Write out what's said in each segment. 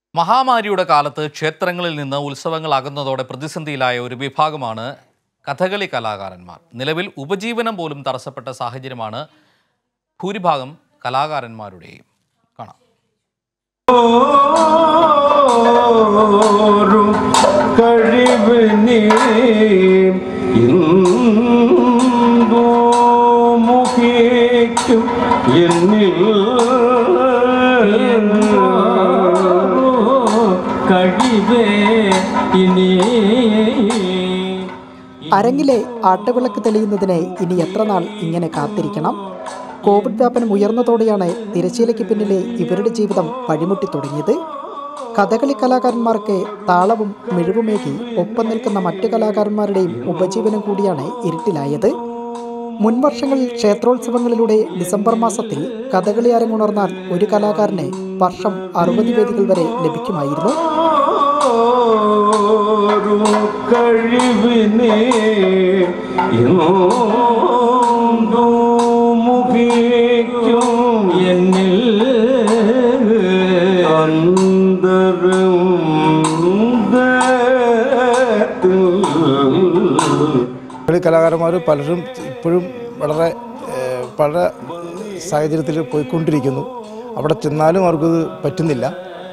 മഹാമാരിയുടെ കാലത്ത് ക്ഷേത്രങ്ങളിൽ നിന്ന് ഉത്സവങ്ങൾ അകന്നതോടെ പ്രതിസന്ധിയിലായ ഒരു വിഭാഗമാണ് കഥകളി കലാകാരന്മാർ നിലവിൽ ഉപജീവനം പോലും തടസ്സപ്പെട്ട സാഹചര്യമാണ് ഭൂരിഭാഗം കലാകാരന്മാരുടെയും കാണാം ഓരും കഴിവ് നീ ഇന്ദു മുഖിക്കും എന്നിൽ കഴിവേ ഇനി അരങ്ങിലെ ആട്ടവിളക്ക് തെളിയുന്നതിന് ഇനി എത്ര നാൾ ഇങ്ങനെ കാത്തിരിക്കണം കോവിഡ് വ്യാപനം ഉയർന്നതോടെയാണ് തിരശ്ശീലയ്ക്ക് പിന്നിലെ ഇവരുടെ ജീവിതം വഴിമുട്ടി തുടങ്ങിയത് കഥകളി കലാകാരന്മാർക്ക് താളവും മിഴിവുമേകി ഒപ്പം നിൽക്കുന്ന മറ്റു കലാകാരന്മാരുടെയും ഉപജീവനം കൂടിയാണ് ഇരുട്ടിലായത് മുൻവർഷങ്ങളിൽ ക്ഷേത്രോത്സവങ്ങളിലൂടെ ഡിസംബർ മാസത്തിൽ കഥകളി അരങ്ങുണർന്നാൽ ഒരു കലാകാരന് വർഷം അറുപത് വേദികൾ വരെ ലഭിക്കുമായിരുന്നു ഓരും കഴിവിനെ ഇന്ദു മുഖിക്കും എന്നിൽ അന്തരം കളി കലാകാരന്മാർ പലരും ഇപ്പോഴും വളരെ ഏഹ്, പല സാഹചര്യത്തിൽ പോയിക്കൊണ്ടിരിക്കുന്നു അവിടെ ചെന്നാലും അവർക്കത് പറ്റുന്നില്ല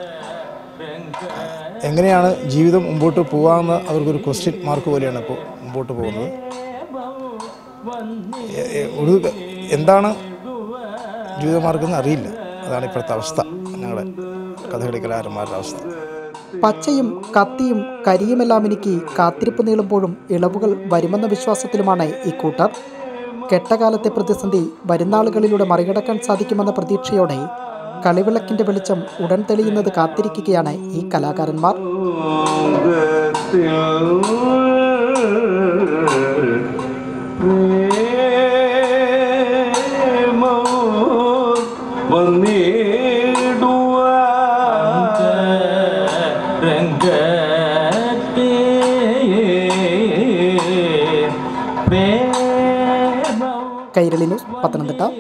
എങ്ങനെയാണ് ജീവിതം മുമ്പോട്ട് പോകാമെന്ന് അവർക്കൊരു ക്വസ്റ്റ്യൻ മാർക്ക് പോലെയാണ് ഇപ്പോൾ മുമ്പോട്ട് പോകുന്നത് എ- എ- ഒരു എന്താണ് ജീവിതമാർഗം എന്ന് അറിയില്ല അതാണ് ഇപ്പോഴത്തെ അവസ്ഥ ഞങ്ങളുടെ കഥകളി കലാകാരന്മാരുടെ അവസ്ഥ പച്ചയും കത്തിയും കരിയുമെല്ലാം എനിക്ക് കാത്തിരിപ്പ് നീളുമ്പോഴും ഇളവുകൾ വരുമെന്ന വിശ്വാസത്തിലുമാണ് ഇക്കൂട്ടർ കെട്ടകാലത്തെ പ്രതിസന്ധി വരുന്നാളുകളിലൂടെ മറികടക്കാൻ സാധിക്കുമെന്ന പ്രതീക്ഷയോടെ കളിവിളക്കിന്റെ വെളിച്ചം ഉടൻ തെളിയുന്നത് കാത്തിരിക്കുകയാണ് ഈ കലാകാരന്മാർ കൈരളി ന്യൂസ് പത്തനംതിട്ട